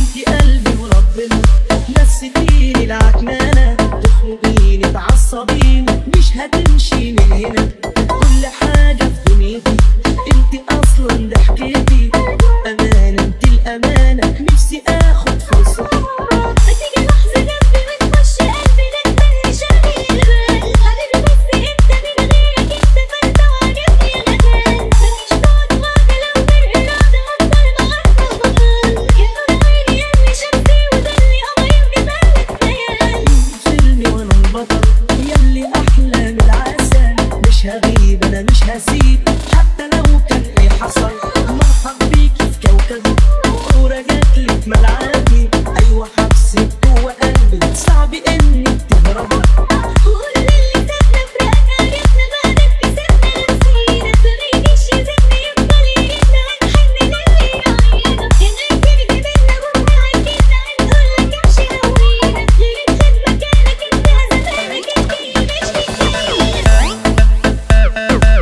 انتي قلبي وربنا نسيتيني العكنانة تخنقيني تعصبيني مش هتمشي من هنا كل حاجة في دنيتي انتي اصلا ضحكتي امانة انتي الامانة نفسي اخد فرصتي هتيجي لحظة جنبي وتخش قلبي لا تبني شغيل بال حبيبي بس انت من غيرك انت فانت وعجبني غزال مفيش بعد معاك لو بالإرادة هفضل معاك مبطل يا نور عيني يا ابني شمسي وضلي قمري وجمالك ليال فيلمي وانا البطل ياللي احلى من العسل مش هغيب انا مش هسيب حتى لو كان ايه حصل مرحب بيكي في كوكبي ورجعتلي في ملعبي ايوه حبسك جوه قلبي صعب انك تهربي قول اللي سابنا فراقنا عرفنا بعدك كسبنا نسينا ما يجيش يسيبني يفضل يريدنا هنحن للي يعينا هناك ترجع بينا بكرة هيجينا هنقولك امشي هوينا غير الخدمة كانك انت زمانك الدنيا مش بتجينا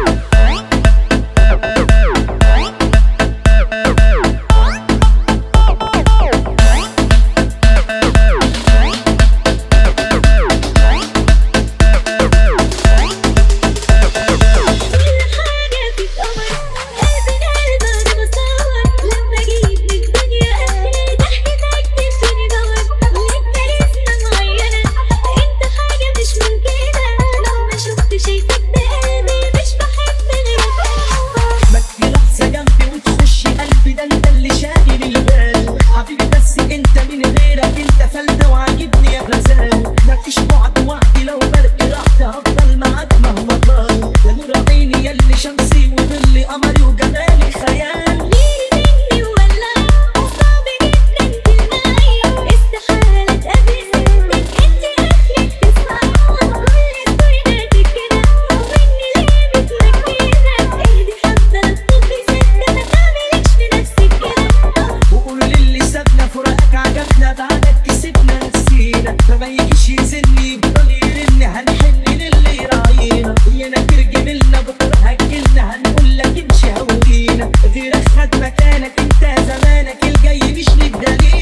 كل حاجة فيك قمر قلبي قلب أنا بصور لما أجيب من الدنيا أهلي ضحكتك تديني باور ليك كاريزما معينة أنت حاجة مش ممكنة لو ما شفت شايفك بقلبي مش بحب غيرك ما تجي لحظة جنبي وتخشي قلبي ده انت اللي شاغل البال حبيبي بس انت من غيرك انت فلتة وعاجبني يا غزال مفيش بعد وعدي لو برق رحت هفضل معاك مهما طال يا نور عيني يا اللي شمسي وظلي قمري وجمالي خيال غيري مني ولا صعب جدا تلمعي استحالة تقابلي سنك انت اخرك تسمعي كل ستوريناتك كده ومني ليه بتمكنك اهدي حبة اطلبي ستة ما تعمليش في نفسك كده وقول للي سابنا فراقك عجبنا بعدك كسبنا نسينا فما يجيش يزني يفضل يرن هنحن للي راعينا ويانا ترجملنا بكره هتجيلنا هنقول لك امشي هودينا غيرك خد مكانك انت زمانك الجاي مش للدليل